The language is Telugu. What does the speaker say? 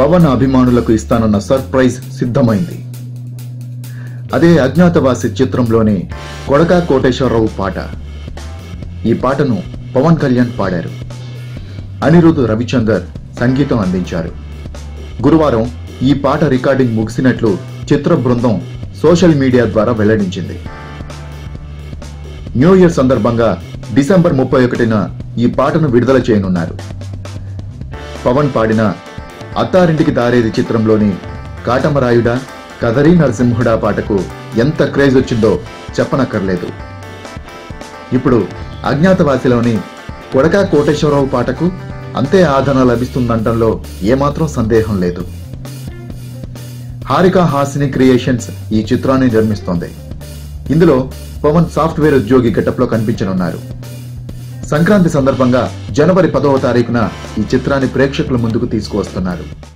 పవన్ అభిమానులకు ఇస్తానన్న సర్ప్రైజ్ సిద్ధమైంది అదే అజ్ఞాతవాసి చిత్రంలోని కొడకా కోటేశ్వరరావు పాట ఈ పాటను పవన్ కళ్యాణ్ పాడారు అనిరుద్ రవిచందర్ సంగీతం అందించారు గురువారం ఈ పాట రికార్డింగ్ ముగిసినట్లు చిత్ర బృందం సోషల్ మీడియా ద్వారా వెల్లడించింది న్యూ ఇయర్ సందర్భంగా డిసెంబర్ ముప్పై ఒకటిన ఈ పాటను విడుదల చేయనున్నారు పవన్ పాడిన అత్తారింటికి దారేది చిత్రంలోని కాటమరాయుడా కదరీ నరసింహుడా పాటకు ఎంత క్రేజ్ వచ్చిందో చెప్పనక్కర్లేదు ఇప్పుడు అజ్ఞాతవాసిలోని కొడకా కోటేశ్వరరావు పాటకు అంతే ఆదరణ లభిస్తుందంటంలో ఏమాత్రం సందేహం లేదు హారిక హాసిని క్రియేషన్స్ ఈ చిత్రాన్ని నిర్మిస్తోంది ఇందులో పవన్ సాఫ్ట్వేర్ ఉద్యోగి గెటప్లో కనిపించనున్నారు సంక్రాంతి సందర్భంగా జనవరి పదవ తారీఖున ఈ చిత్రాన్ని ప్రేక్షకుల ముందుకు తీసుకువస్తున్నారు